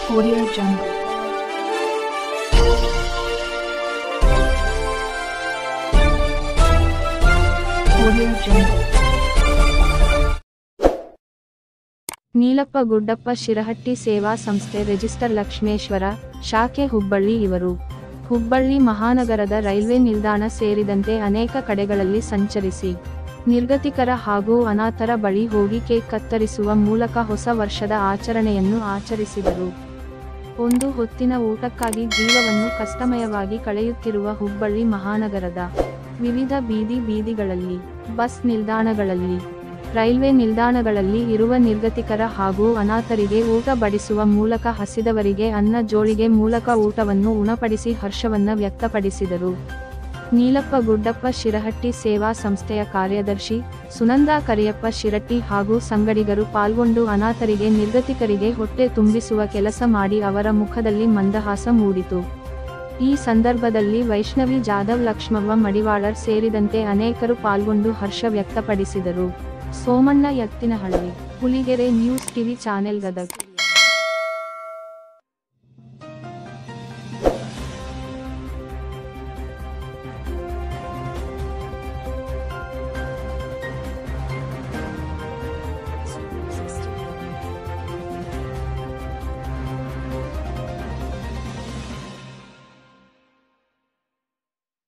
Audio Jungle. Audio Jungle. Neelappa Guddappa Shirahatti ಸೇವಾ ಸಂಸ್ಥೆ register Lakshmeshwar ಶಾಖೆ ಹುಬ್ಬಳ್ಳಿ ಇವರು ಹುಬ್ಬಳ್ಳಿ ಮಹಾನಗರದ ರೈಲ್ವೆ ನಿಲ್ದಾಣ ಸೇರಿದಂತೆ ಅನೇಕ ಕಡೆಗಳಲ್ಲಿ ಸಂಚರಿಸಿ ನಿರ್ಗತಿಕರ ಹಾಗೂ ಅನಾಥರ ಬಳಿ ಹೋಗಿ ಕೇಕ್ ಕತ್ತರಿಸುವ ಮೂಲಕ ಹೊಸ ವರ್ಷದ ಆಚರಣೆಯನ್ನು ಆಚರಿಸಿದರು ಒಂದು ಹೊತ್ತಿನ ಊಟಕ್ಕಾಗಿ ಜೀವವನ್ನು ಕಷ್ಟಮಯವಾಗಿ ಕಳೆಯುತ್ತಿರುವ ಹುಬ್ಬಳ್ಳಿ ಮಹಾನಗರದ ವಿವಿಧ ಬೀದಿ ಬೀದಿಗಳಲ್ಲಿ ಬಸ್ ನಿಲ್ದಾಣಗಳಲ್ಲಿ ರೈಲ್ವೆ ನಿಲ್ದಾಣಗಳಲ್ಲಿ ಇರುವ ನಿರ್ಗತಿಕರ ಹಾಗೂ ಅನಾಥರಿಗೆ ಊಟ ಬಡಿಸುವ ಮೂಲಕ ಹಸಿದವರಿಗೆ ಅನ್ನ ಜೋಳಿಗೆ ಮೂಲಕ ಊಟವನ್ನು ಉಣಪಡಿಸಿ ಹರ್ಷವನ್ನ ವ್ಯಕ್ತಪಡಿಸಿದರು ನೀಲಪ್ಪ ಗುಡ್ಡಪ್ಪ ಶಿರಹಟ್ಟಿ ಸೇವಾ ಸಂಸ್ಥೆಯ ಕಾರ್ಯದರ್ಶಿ ಸುನಂದಾ ಕರಿಯಪ್ಪ ಶಿರಟ್ಟಿ ಹಾಗೂ ಸಂಗಡಿಗರು ಪಾಲ್ಗೊಂಡು ಅನಾಥರಿಗೆ ನಿರ್ಗತಿಕರಿಗೆ ಹೊಟ್ಟೆ ತುಂಬಿಸುವ ಕೆಲಸ ಮಾಡಿ ಅವರ ಮುಖದಲ್ಲಿ ಮಂದಹಾಸ ಮೂಡಿತು ಈ ಸಂದರ್ಭದಲ್ಲಿ ವೈಷ್ಣವಿ ಜಾಧವ್ ಲಕ್ಷ್ಮವ್ವ ಮಡಿವಾಳರ್ ಸೇರಿದಂತೆ ಅನೇಕರು ಪಾಲ್ಗೊಂಡು ಹರ್ಷ ವ್ಯಕ್ತಪಡಿಸಿದರು Somanna Ettinahalli Huligere news TV channel Gadag